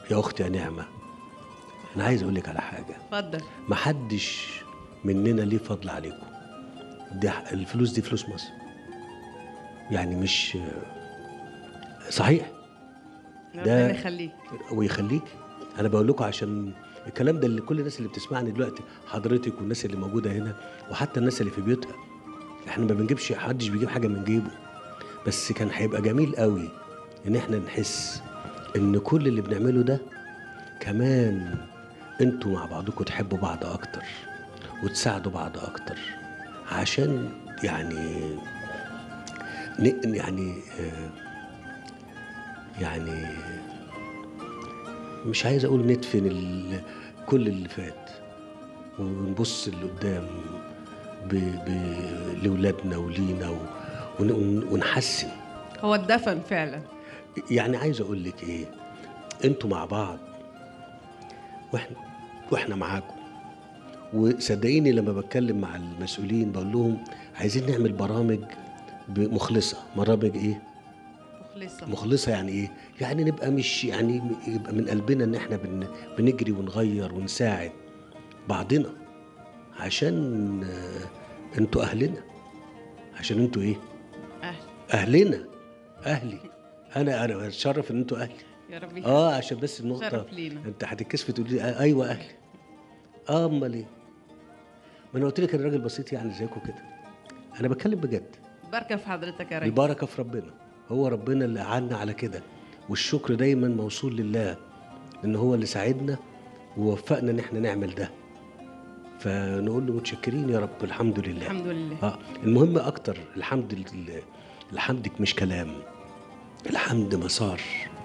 يا اختي يا نعمه انا عايز اقول لك على حاجه اتفضل محدش مننا ليه فضل عليكم دي الفلوس دي فلوس مصر يعني مش صحيح ده- ربنا يخليك ويخليك انا بقول لكم عشان الكلام ده اللي كل الناس اللي بتسمعني دلوقتي حضرتك والناس اللي موجوده هنا وحتى الناس اللي في بيوتها احنا ما بنجيبش حدش بيجيب حاجه من جيبه بس كان هيبقى جميل قوي ان احنا نحس ان كل اللي بنعمله ده كمان انتوا مع بعضكم تحبوا بعض اكتر وتساعدوا بعض اكتر عشان يعني ن- يعني آه، يعني مش عايز اقول ندفن ال- كل اللي فات ونبص لقدام ب... ب... لولادنا ولينا و... ون... ون- ونحسن هو اتدفن فعلا يعني عايز اقول لك ايه انتوا مع بعض واحنا واحنا معاكم وصدقيني لما بتكلم مع المسؤولين بقول لهم عايزين نعمل برامج مخلصه برامج ايه مخلصة مخلصه يعني ايه يعني نبقى مش يعني يبقى من قلبنا ان احنا بن بنجري ونغير ونساعد بعضنا عشان آه، انتوا اهلنا عشان انتوا ايه أهل اهلنا اهلي انا انا اتشرف ان انتوا اهلي يا رب يخليك. اه عشان بس النقطه شرف لينا. انت هتتكسفي تقولي لي آه ايوه اهلي اه امال ايه ما انا قلت لك انا راجل بسيط يعني زيكم كده انا بتكلم بجد بركة في حضرتك يا ريس البركه في ربنا هو ربنا اللي قعدنا على كده والشكر دايما موصول لله ان هو اللي ساعدنا ووفقنا ان احنا نعمل ده فنقول له متشكرين يا رب الحمد لله الحمد لله اه المهم اكتر الحمد لله الحمد مش كلام الحمد مسار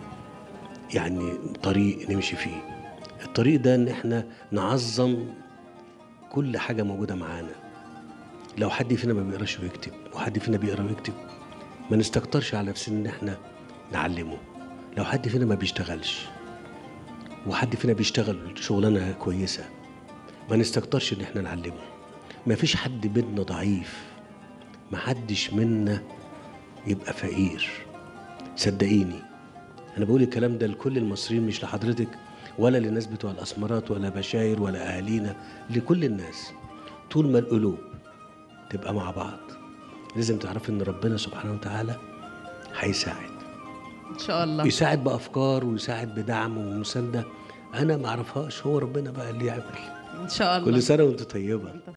يعني طريق نمشي فيه الطريق ده ان احنا نعظم كل حاجه موجوده معانا لو حد فينا ما بيقراش ويكتب وحد فينا بيقرا ويكتب ما نستكترش على نفسنا ان احنا نعلمه لو حد فينا ما بيشتغلش وحد فينا بيشتغل شغلانه كويسه ما نستكترش ان احنا نعلمه ما فيش حد بينا ضعيف ما حدش منا يبقى فقير صدقيني انا بقول الكلام ده لكل المصريين مش لحضرتك ولا للناس بتوع الاسمرات ولا بشاير ولا اهالينا لكل الناس طول ما القلوب تبقى مع بعض لازم تعرف ان ربنا سبحانه وتعالى هيساعد ان شاء الله يساعد بافكار ويساعد بدعم ومسانده انا ما اعرفهاش هو ربنا بقى اللي يعمل ان شاء الله كل سنه وانت طيبه انت